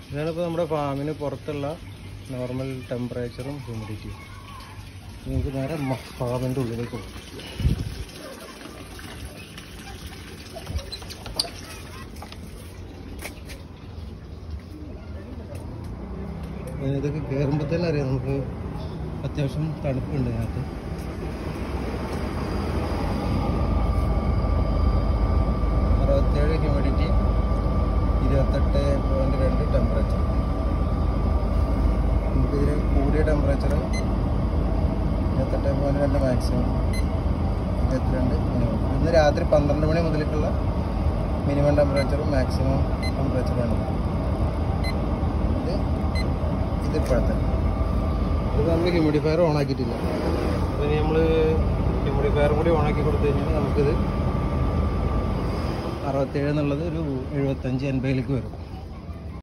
ഇതാണിപ്പോൾ നമ്മുടെ ഫാമിന് പുറത്തുള്ള നോർമൽ ടെമ്പറേച്ചറും ഹ്യൂമിഡിറ്റിയും നമുക്ക് നേരെ ഫാമിൻ്റെ ഉള്ളിലേക്ക് പോകും ഇതൊക്കെ കയറുമ്പോൾ തന്നെ അറിയാം നമുക്ക് അത്യാവശ്യം തണുപ്പുണ്ട് അതിനകത്ത് അറുപത്തേഴ് ഹ്യൂമിഡിറ്റി ഇരുപത്തെട്ട് പോയിന്റ് രണ്ട് ടെമ്പറേച്ചർ നമുക്കിതിൽ കൂടിയ ടെമ്പറേച്ചർ ഇരുപത്തെട്ട് പോയിന്റ് രണ്ട് മാക്സിമം ഇരുപത്തിരണ്ട് മിനിമം ഇന്ന് രാത്രി പന്ത്രണ്ട് മണി മുതലേക്കുള്ള മിനിമം ടെമ്പറേച്ചറും മാക്സിമം ടെമ്പറേച്ചറുമാണ് ഇത് ഇത് ഇപ്പോഴത്തെ ഇത് നമ്മൾ ഹ്യൂമിഡിഫയർ ഓൺ ആക്കിയിട്ടില്ല അപ്പോൾ ഇനി നമ്മൾ ഹ്യൂമിഡിഫയറും കൂടി ഓൺ ആക്കി കൊടുത്തു കഴിഞ്ഞാൽ നമുക്കിത് അറുപത്തേഴ് എന്നുള്ളത് ഒരു എഴുപത്തഞ്ച് എൺപതിലേക്ക് വരും